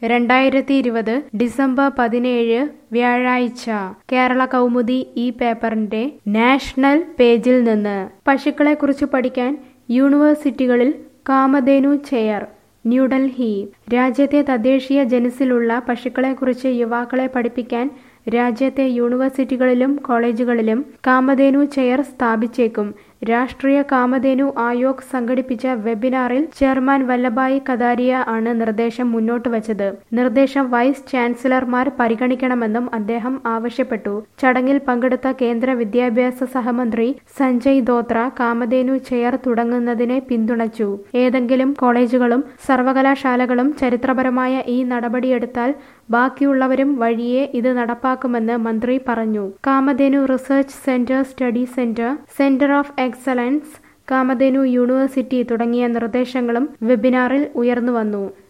രണ്ടായിരത്തി ഇരുപത് ഡിസംബർ പതിനേഴ് വ്യാഴാഴ്ച കേരള കൗമുദി ഈ പേപ്പറിന്റെ നാഷണൽ പേജിൽ നിന്ന് പശുക്കളെക്കുറിച്ച് പഠിക്കാൻ യൂണിവേഴ്സിറ്റികളിൽ കാമധേനു ചെയർ ന്യൂഡൽഹി രാജ്യത്തെ തദ്ദേശീയ ജനുസിലുള്ള പശുക്കളെക്കുറിച്ച് യുവാക്കളെ പഠിപ്പിക്കാൻ രാജ്യത്തെ യൂണിവേഴ്സിറ്റികളിലും കോളേജുകളിലും കാമധേനു ചെയർ സ്ഥാപിച്ചേക്കും രാഷ്ട്രീയ കാമധേനു ആയോഗ് സംഘടിപ്പിച്ച വെബിനാറിൽ ചെയർമാൻ വല്ലഭായ് കതാരിയ ആണ് നിർദ്ദേശം മുന്നോട്ട് വച്ചത് നിർദ്ദേശം വൈസ് ചാൻസലർമാർ പരിഗണിക്കണമെന്നും അദ്ദേഹം ആവശ്യപ്പെട്ടു ചടങ്ങിൽ പങ്കെടുത്ത കേന്ദ്ര വിദ്യാഭ്യാസ സഹമന്ത്രി സഞ്ജയ് ദോത്ര കാമധേനു ചെയർ തുടങ്ങുന്നതിനെ പിന്തുണച്ചു ഏതെങ്കിലും കോളേജുകളും സർവകലാശാലകളും ചരിത്രപരമായ ഈ നടപടിയെടുത്താൽ ബാക്കിയുള്ളവരും വഴിയെ ഇത് നടപ്പാക്കുമെന്ന് മന്ത്രി പറഞ്ഞു Kamadhenu research centre study centre centre of excellence Kamadhenu university തുടങ്ങിയ നിർദ്ദേശങ്ങളും വെബിനാറിൽ ഉയർന്നുവന്നു